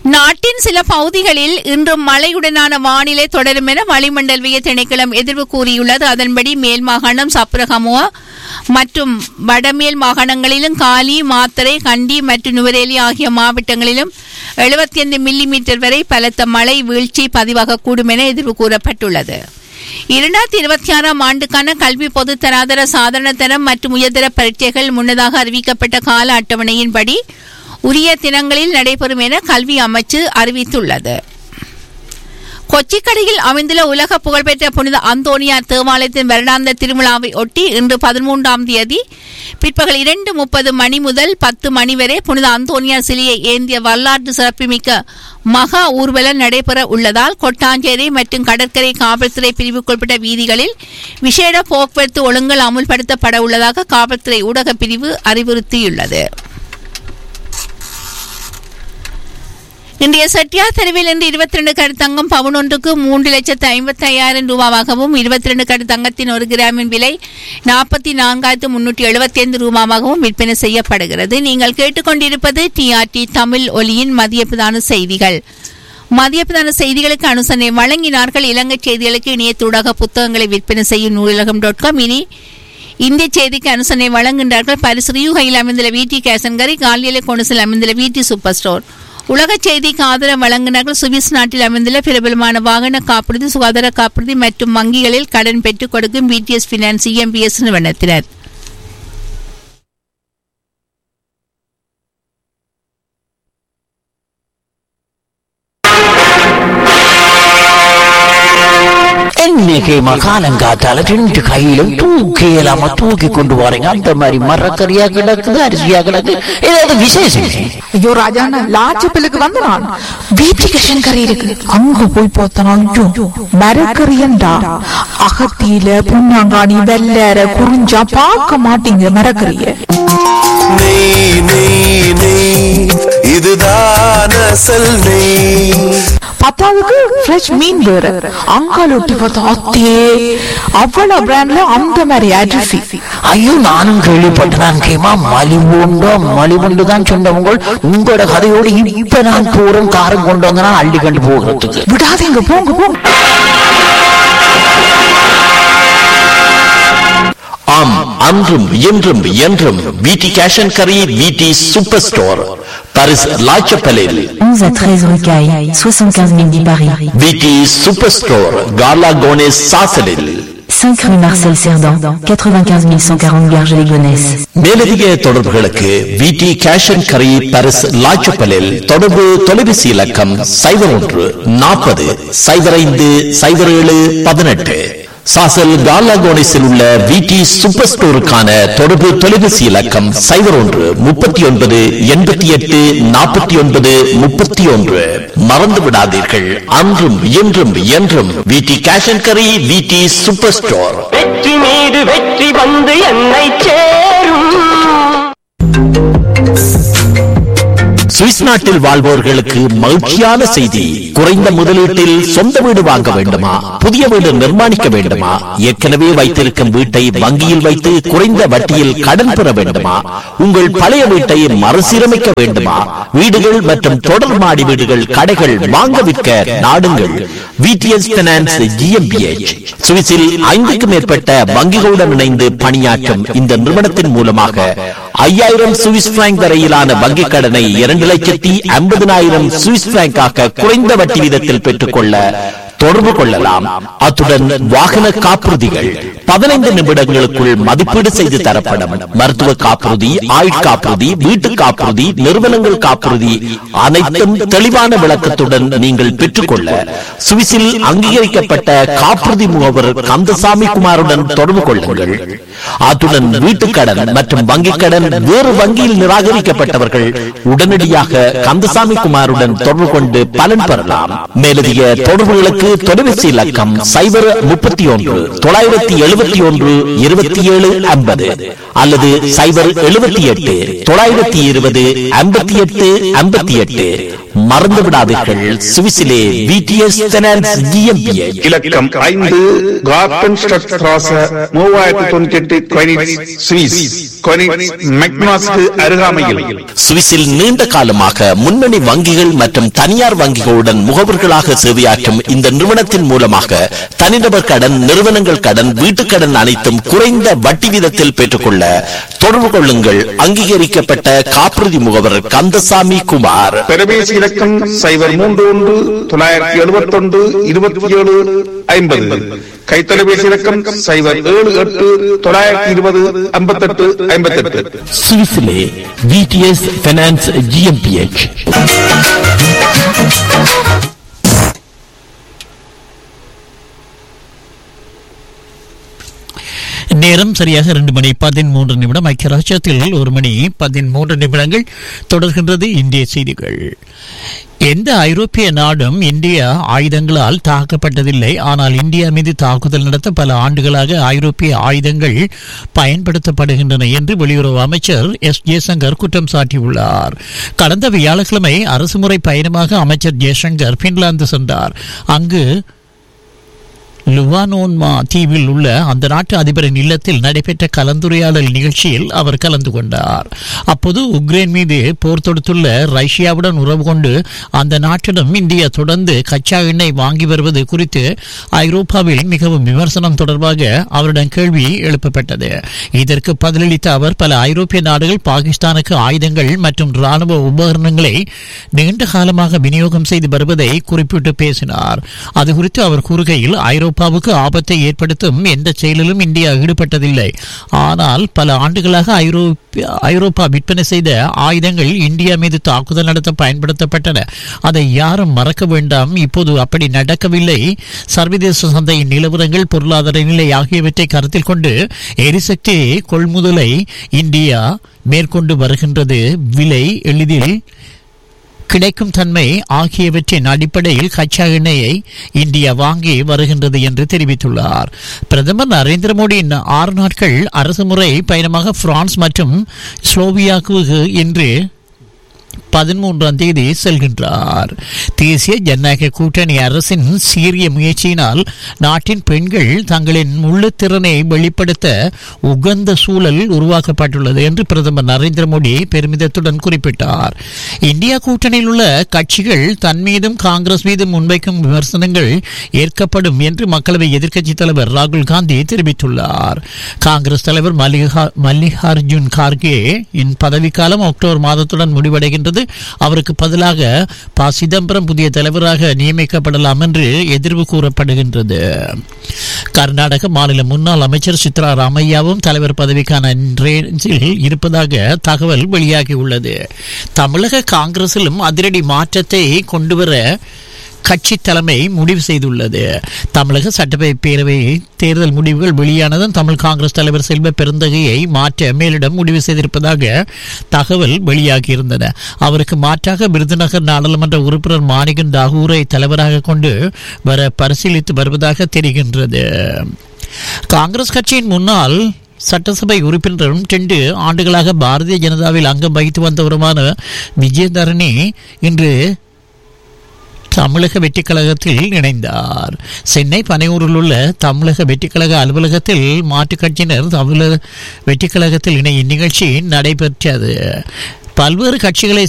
நாட்டின் சில பகுதிகளில் இன்றும் மழையுடனான வானிலை தொடரும் என வளிமண்டலவிய திணைக்களம் எதிர்வு கூறியுள்ளது அதன்படி மேல் மாகாணம் சப்ரகமுவா மற்றும் வடமேல் மாகாணங்களிலும் காலி மாத்தறை கண்டி மற்றும் நுவரேலி ஆகிய மாவட்டங்களிலும் 75 மில்லி மீட்டர் வரை பலத்த மழை வீழ்ச்சி பதிவாகக்கூடும் என எதிர்வு கூறப்பட்டுள்ளது இரண்டாயிரத்தி இருபத்தி ஆறாம் ஆண்டுக்கான கல்வி பொதுத்தராதர சாதாரண தரம் மற்றும் உயர்தர பரீட்சைகள் முன்னதாக அறிவிக்கப்பட்ட கால அட்டவணையின்படி உரிய தினங்களில் நடைபெறும் என கல்வி அமைச்சு அறிவித்துள்ளது கொச்சிக்கடையில் அமைந்துள்ள உலக புகழ்பெற்ற புனித அந்தோனியார் தேவாலயத்தின் வருடாந்த திருவிழாவை ஒட்டி இன்று பதிமூன்றாம் தேதி பிற்பகல் இரண்டு முப்பது மணி முதல் பத்து மணி வரை புனித அந்தோனியார் சிலையை ஏந்திய வரலாற்று சிறப்புமிக்க மகா ஊர்வலம் நடைபெற உள்ளதால் கொட்டாஞ்சேரி மற்றும் கடற்கரை காவல்துறை பிரிவுக்குட்பட்ட வீதிகளில் விசேட போக்குவரத்து ஒழுங்கல் அமுல்படுத்தப்பட உள்ளதாக காவல்துறை ஊடகப் பிரிவு அறிவுறுத்தியுள்ளது இன்றைய செட்டியார் தெருவில் இன்று இருபத்தி ரெண்டு கரு தங்கம் பவுன் ஒன்றுக்கு மூன்று லட்சத்து ஐம்பத்தி ஐயாயிரம் ரூபாவாகவும் இருபத்தி ரெண்டு கரு தங்கத்தின் ஒரு கிராமின் விலை நாற்பத்தி நான்காயிரத்து முன்னூற்றி எழுபத்தி ஐந்து ரூபாவாகவும் விற்பனை செய்யப்படுகிறது நீங்கள் கேட்டுக்கொண்டிருப்பது டிஆர்டி தமிழ் ஒலியின் மதிய பிரதான செய்திகள் மதிய பிரதான செய்திகளுக்கு அனுசரணை வழங்கினார்கள் இலங்கை செய்திகளுக்கு இணையத்தூடாக புத்தகங்களை விற்பனை செய்யும் நூலகம் டாட் காம் இனி இந்திய செய்திக்கு அனுசரணை வழங்குகின்றார்கள் பரிசு ரியூகையில் அமைந்துள்ள வீட்டி கேசன்கரை காலியலை கொண்டுசில் அமைந்துள்ள வீட்டி சூப்பர் ஸ்டோர் உலக செய்திக்கு ஆதரவு வழங்கினார்கள் சுவிஸ் நாட்டில் அமைந்துள்ள பிரபலமான வாகன காப்புறுதி சுகாதார காப்புறுதி மற்றும் வங்கிகளில் கடன் பெற்றுக் கொடுக்கும் பிடிஎஸ் பினான்ஸ் இஎம்பிஎஸ் நிறுவனத்தினர் என்னைக்கு மகாலங்காத்தால ரெண்டு கையிலும் தூக்கி இல்லாம தூக்கி கொண்டு வரீங்க அந்த மாதிரி மரக்கறியா கிடக்குது அரிசியா கிடக்கு ஏதாவது விசேஷம் ஐயோ ராஜாண்ணா லாச்சப்பிலுக்கு வந்து நான் வீட்டுக்கு கறி இருக்கு அங்க போய் பார்த்தனா ஐயோ மரக்கறியண்டா அகத்தியில புண்ணாங்காணி வெள்ளற குறிஞ்சா பார்க்க மாட்டீங்க மரக்கறிய நெய் நெய் நெய் இதுதான் அசல் நெய் பத்தாவதுக்கு ஃப்ரெஷ் மீன் வேற அங்கால ஒட்டி பார்த்தா அத்தே அவ்வளவு பிராண்ட்ல அந்த மாதிரி அரிசி ஐயோ நானும் கேள்விப்பட்டேன் கேமா மலிவுண்டோ மலிவுண்டு தான் சொன்னவங்க உங்களோட கதையோடு இப்ப நான் போறேன் காரம் கொண்டு வந்தனா அள்ளி கண்டு போகிறதுக்கு விடாதீங்க போங்க போங்க ஆம் அன்றும் இன்றும் என்றும் விடி கேஷ் அண்ட் கரி விடி சூப்பர் ஸ்டோர் பாரிஸ் லாச்சப்பலில் 11 à 13 rue Caille, 75 010 Paris. VT super store கார்லா கோனேஸ் சாசலில் 5 rue Marcel Cerdan, 95 140 Garges-les-Gonesse. மேலதிக தொடர்புகளுக்கு விடி கேஷ் அண்ட் கரி பாரிஸ் லாச்சப்பலில் தொடர்பு தொலைபேசி இலக்கம் சைபர் ஒன்று நாற்பது சைபர் ஐந்து சைபர் ஏழு பதினெட்டு சாசல் கார்லாகோனிஸில் உள்ள விடி சூப்பர் ஸ்டோருக்கான தொடர்பு தொலைபேசி இலக்கம் சைபர் ஒன்று முப்பத்தி ஒன்பது எண்பத்தி எட்டு நாற்பத்தி ஒன்பது முப்பத்தி ஒன்று மறந்து விடாதீர்கள் அன்றும் இன்றும் என்றும் விடி கேஷ் அண்ட் கரி விடி சூப்பர் ஸ்டோர் வெற்றி மீது வெற்றி வந்து என்னை சேரும் சுவிஸ் நாட்டில் வாழ்வோர்களுக்கு மகிழ்ச்சியான செய்தி குறைந்த முதலீட்டில் சொந்த வீடு வாங்க வேண்டுமா புதிய வீடு நிர்மாணிக்க வேண்டுமா ஏற்கனவே வைத்திருக்கும் வீட்டை வங்கியில் வைத்து குறைந்த வட்டியில் கடன் பெற வேண்டுமா உங்கள் பழைய வீட்டை மறுசீரமைக்க வேண்டுமா வீடுகள் மற்றும் தொடர் மாடி வீடுகள் கடைகள் வாங்க விற்க நாடுங்கள் விடிஎஸ் பினான்ஸ் ஜிஎம்பிஎச் சுவிஸில் ஐந்துக்கும் மேற்பட்ட வங்கிகளுடன் இணைந்து பணியாற்றும் இந்த நிறுவனத்தின் மூலமாக ஐயாயிரம் சுவிஸ் பிராங்க் வரையிலான வங்கிக் கடனை இரண்டு லட்சத்தி ஐம்பதினாயிரம் சுவிஸ் பிராங்காக குறைந்த வட்டி வீதத்தில் பெற்றுக்கொள்ள தொடர்பு கொள்ளலாம் அத்துடன் வாகன காப்புறுதிகள் பதினைந்து நிமிடங்களுக்குள் மதிப்பீடு செய்து தரப்படும் மருத்துவ காப்புறுதி ஆயுட்காப்புறுதி வீட்டு காப்புறுதி நிறுவனங்கள் காப்புறுதி அனைத்தும் தெளிவான விளக்கத்துடன் நீங்கள் பெற்றுக்கொள்ள சுவிஸில் அங்கீகரிக்கப்பட்ட காப்புறுதி முகவர் கந்தசாமி குமாருடன் தொடர்பு கொள்ளுங்கள் அத்துடன் வீட்டுக்கடன் மற்றும் வங்கிக் கடன் வேறு வங்கியில் நிராகரிக்கப்பட்டவர்கள் உடனடியாக கந்தசாமி குமாருடன் தொடர்பு கொண்டு பலன் பெறலாம் மேலதிக தொடர்புகளுக்கு தொலைபேசி இலக்கம் சைபர் முப்பத்தி ஒன்று தொள்ளாயிரத்தி எழுபத்தி ஒன்று இருபத்தி ஏழு ஐம்பது அல்லது சைபர் எழுபத்தி எட்டு தொள்ளாயிரத்தி இருபது ஐம்பத்தி எட்டு ஐம்பத்தி எட்டு மறந்து விடாதீர்கள் சுவிஸிலே விடிஎஸ் பினான்ஸ் ஜிஎம்பிஎச் இலக்கம் ஐந்து கார்டன் ஸ்ட்ராச மூவாயிரத்தி தொண்ணூத்தி எட்டு கொயினிட்ஸ் சுவிஸ் கொனிக்ஸ் மெக்னாஸ்க்கு அருகாமையில் சுவிஸில் நீண்ட காலமாக முன்னணி வங்கிகள் மற்றும் தனியார் வங்கிகளுடன் முகவர்களாக சேவையாற்றும் இந்த நிறுவனத்தின் மூலமாக தனிநபர் கடன் நிறுவனங்கள் கடன் வீட்டுக் கடன் அனைத்தும் குறைந்த வட்டி வீதத்தில் பெற்றுக்கொள்ள தொடர்பு கொள்ளுங்கள் அங்கீகரிக்கப்பட்ட காப்புறுதி முகவர் கந்தசாமி குமார் பெருமேசி இலக்கம் சைபர் மூன்று ஒன்று தொள்ளாயிரத்தி எழுபத்தி ஒன்று இருபத்தி ஏழு ஐம்பது கைத்தொலைபேசி இலக்கம் சைபர் ஏழு எட்டு தொள்ளாயிரத்தி இருபது ஐம்பத்தெட்டு ஐம்பத்தெட்டு சுவிஸிலே விடிஎஸ் பைனான்ஸ் ஜிஎம்பிஎச் நேரம் சரியாக ரெண்டு மணி பதிமூன்று நிமிடம் ஐக்கிய ராஜ்யத்தில் ஒரு மணி பதிமூன்று நிமிடங்கள் தொடர்கின்றது இந்திய செய்திகள் எந்த ஐரோப்பிய நாடும் இந்திய ஆயுதங்களால் தாக்கப்பட்டதில்லை ஆனால் இந்தியா மீது தாக்குதல் நடத்த பல ஆண்டுகளாக ஐரோப்பிய ஆயுதங்கள் பயன்படுத்தப்படுகின்றன என்று வெளியுறவு அமைச்சர் எஸ் ஜெய்சங்கர் குற்றம் சாட்டியுள்ளார் கடந்த வியாழக்கிழமை அரசுமுறை பயணமாக அமைச்சர் ஜெய்சங்கர் பின்லாந்து சென்றார் அங்கு லுவானோன்மா தீவில் உள்ள அந்த நாட்டு அதிபரின் இல்லத்தில் நடைபெற்ற கலந்துரையாடல் நிகழ்ச்சியில் அவர் கலந்து கொண்டார் அப்போது உக்ரைன் மீது போர் தொடுத்துள்ள ரஷ்யாவுடன் உறவு கொண்டு அந்த நாட்டிடம் இந்தியா தொடர்ந்து கச்சா எண்ணெய் வாங்கி வருவது குறித்து ஐரோப்பாவில் மிகவும் விமர்சனம் தொடர்பாக அவரிடம் கேள்வி எழுப்பப்பட்டது இதற்கு பதிலளித்த அவர் பல ஐரோப்பிய நாடுகள் பாகிஸ்தானுக்கு ஆயுதங்கள் மற்றும் ராணுவ உபகரணங்களை நீண்ட காலமாக விநியோகம் செய்து வருவதை குறிப்பிட்டு பேசினார் அது குறித்து அவர் கூறுகையில் ஐரோப்பாவுக்கு ஆபத்தை ஏற்படுத்தும் எந்த செயலிலும் இந்தியா ஈடுபட்டதில்லை ஆனால் பல ஆண்டுகளாக ஐரோப்பிய ஐரோப்பா விற்பனை செய்த ஆயுதங்கள் இந்தியா மீது தாக்குதல் நடத்த பயன்படுத்தப்பட்டன அதை யாரும் மறக்க வேண்டாம் இப்போது அப்படி நடக்கவில்லை சர்வதேச சந்தையின் நிலவரங்கள் பொருளாதார நிலை ஆகியவற்றை கருத்தில் கொண்டு எரிசக்தி கொள்முதலை இந்தியா மேற்கொண்டு வருகின்றது விலை எளிதில் கிடைக்கும் தன்மை ஆகியவற்றின் அடிப்படையில் கச்சா எண்ணெயை இந்தியா வாங்கி வருகின்றது என்று தெரிவித்துள்ளார் பிரதமர் நரேந்திர மோடி ஆறு நாட்கள் அரசுமுறை பயணமாக பிரான்ஸ் மற்றும் ஸ்லோவியாவுக்கு இன்று பதிமூன்றாம் தேதி செல்கின்றார் தேசிய ஜனநாயக கூட்டணி அரசின் சீரிய முயற்சியினால் நாட்டின் பெண்கள் தங்களின் முள்ளுத்திறனை வெளிப்படுத்த உகந்த சூழல் உருவாக்கப்பட்டுள்ளது என்று பிரதமர் நரேந்திர மோடி பெருமிதத்துடன் குறிப்பிட்டார் இந்தியா கூட்டணியில் உள்ள கட்சிகள் தன் மீதும் காங்கிரஸ் மீதும் முன்வைக்கும் விமர்சனங்கள் ஏற்கப்படும் என்று மக்களவை எதிர்க்கட்சித் தலைவர் ராகுல் காந்தி தெரிவித்துள்ளார் காங்கிரஸ் தலைவர் மல்லிகா மல்லிகார்ஜுன் கார்கே இன் பதவிக்காலம் அக்டோபர் மாதத்துடன் முடிவடைகின்றது அவருக்கு பதிலாக ப சிதம்பரம் புதிய தலைவராக நியமிக்கப்படலாம் என்று எதிர்வு கூறப்படுகின்றது கர்நாடக மாநில முன்னாள் அமைச்சர் சித்ரா ராமையாவும் தலைவர் பதவிக்கான ரேஞ்சில் இருப்பதாக தகவல் வெளியாகியுள்ளது தமிழக காங்கிரசிலும் அதிரடி மாற்றத்தை கொண்டுவர கட்சி தலைமை முடிவு செய்துள்ளது தமிழக சட்டப்பேரவை பேரவை தேர்தல் முடிவுகள் வெளியானதும் தமிழ் காங்கிரஸ் தலைவர் செல்வ பெருந்தகையை மாற்ற மேலிடம் முடிவு செய்திருப்பதாக தகவல் வெளியாகியிருந்தன அவருக்கு மாற்றாக விருதுநகர் நாடாளுமன்ற உறுப்பினர் மாணிகன் தாகூரை தலைவராக கொண்டு வர பரிசீலித்து வருவதாக தெரிகின்றது காங்கிரஸ் கட்சியின் முன்னாள் சட்டசபை உறுப்பினரும் ரெண்டு ஆண்டுகளாக பாரதிய ஜனதாவில் அங்கம் வகித்து வந்தவருமான விஜயதரணி இன்று தமிழக வெற்றிக் கழகத்தில் இணைந்தார் சென்னை பனையூரில் உள்ள தமிழக வெற்றிக் கழக அலுவலகத்தில் மாற்றுக் கட்சியினர் தமிழக வெற்றிக் கழகத்தில் இணையும் நிகழ்ச்சி நடைபெற்றது பல்வேறு கட்சிகளை